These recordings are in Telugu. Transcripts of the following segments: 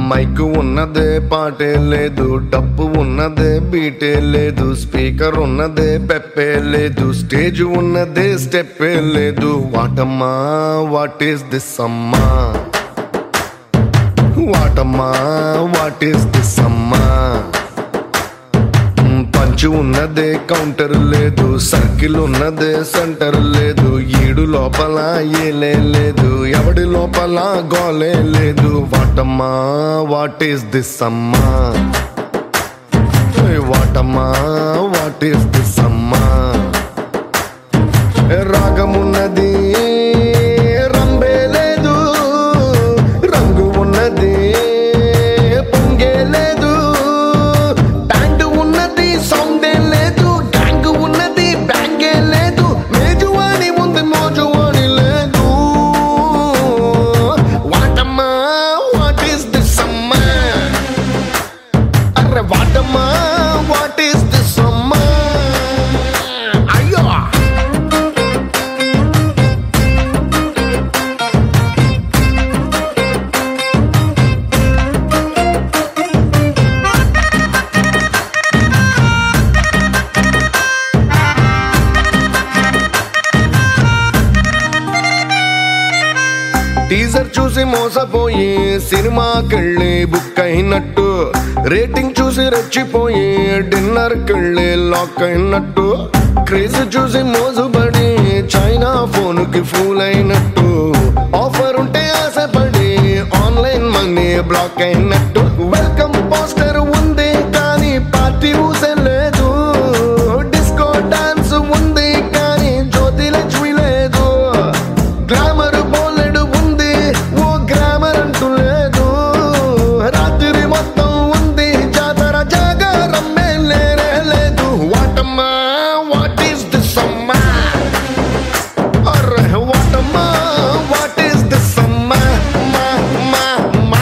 మైక్ ఉన్నదే పాటే లేదు డప్పు ఉన్నదే బీటే లేదు స్పీకర్ ఉన్నదే పెప్పే లేదు స్టేజ్ ఉన్నదే స్టెప్పే లేదు వాటమ్మా వాట్ ఈస్ దిస్ అమ్మా వాటమ్మా వాట్ ఈస్ దిస్ అమ్మా పంచు ఉన్నదే కౌంటర్ లేదు సర్కిల్ ఉన్నదే సెంటర్ లేదు ఈడు లోపల ఏలే లేదు ఎవడి లోపల గోలే లేదు వాటమ్మా వాట్ ఈస్ దిస్ అమ్మా ఏయ్ వాటమ్మా వాట్ ఈస్ దిస్ అమ్మా రాగమున్నది రంబే లేదు రంగు ఉన్నది పొంగే లేదు బ్యాండ్ ఉన్నది సౌండే లేదు గ్యాంగ్ ఉన్నది బ్యాంగే లేదు మేజువాణి ఉంది మోజువాణి లేదు వాటమ్మా వాట్ ఈస్ దిస్ అమ్మా అరే వాటమ్మా వాట్ ఈస్ దిస్ అమ్మా అయ్యో టీజర్ చూసి మోసపోయి సినిమాకెళ్ళి బుక్ అయినట్టు రేటింగ్ చూసి రెచ్చిపోయి డిన్నర్ కెళ్ళి లాక్ అయినట్టు క్రేజ్ చూసి మోజుబడి చైనా ఫోన్ కి ఫూల్ అయినట్టు ఆఫర్ ఉంటే ఆశపడి ఆన్లైన్ మనీ బ్లాక్ అయినట్టు వెల్కమ్ పోస్టర్ ఉంది కానీ పార్టీ ఊసలేదు డిస్కో డాన్స్ ఉంది కానీ జ్యోతి లక్ష్మి లేదు గ్లామర్ బోలెడు ఉంది ఓ గ్రామర్ అంటూ లేదు రాత్రి మొత్తం ఉంది జాతర జాగారమ్మే లేరే లేదు వాటమ్మా వాట్ ఈస్ దిస్ అమ్మా అర్రే వాటమ్మా వాట్ ఈస్ దిస్ అమ్మా మా మా మా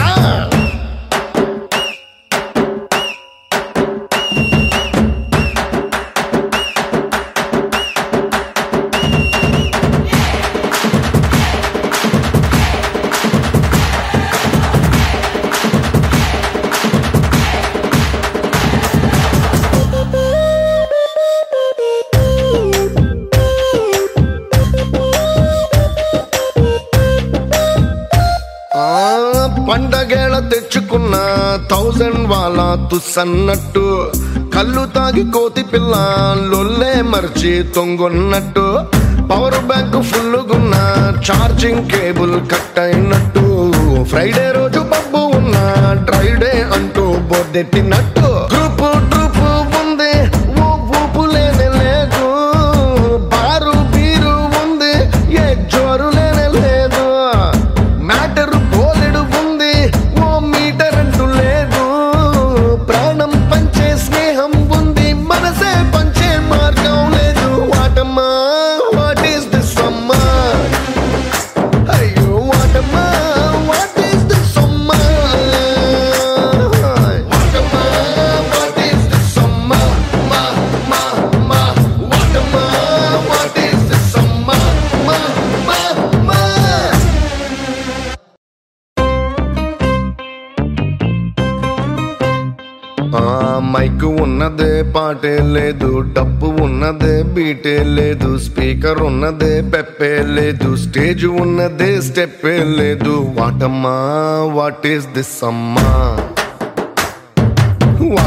ఆ పండగేళ తెచ్చుకున్న థౌజండ్ వాళ్ళ తుస్సన్నట్టు కళ్ళు తాగి కోతి పిల్ల లొల్లే మర్చి తొంగొన్నట్టు పవర్ బ్యాంక్ ఫుల్లుగున్న ఛార్జింగ్ కేబుల్ కట్ అయినట్టు ఫ్రైడే రోజు పబ్బు ఉన్న డ్రైడే అంటూ బొద్దెట్టినట్టు గ్రూప్ ట్రూప్ ఉంది ఓ ఊపు లేనే లేదు బారు బీరు ఉంది ఏ జోరు లేనే లేదు మ్యాటర్ బోలెడు ఉంది ఓ మీటర్ అంటూ లేదు ప్రాణం పంచే స్నేహం ఉంది మనసే పంచే మార్గం లేదు వాటమ్మా వాట్ ఈస్ దిస్ అమ్మా అయ్యో వాటమ్మా వాట్ ఈస్ దిస్ అమ్మా వాటమ్మా వాట్ ఈస్ దిస్ అమ్మా మా మా మా వాటమ్మా వాట్ ఈస్ దిస్ అమ్మా మా మా మా ఆ మైక్ ఉన్నదే పాటే లేదు డప్పు ఉన్నదే బీటే లేదు స్పీకర్ ఉన్నదే పెప్పే లేదు స్టేజ్ ఉన్నదే స్టెప్పే లేదు వాటమ్మా వాట్ ఈస్ దిస్ అమ్మా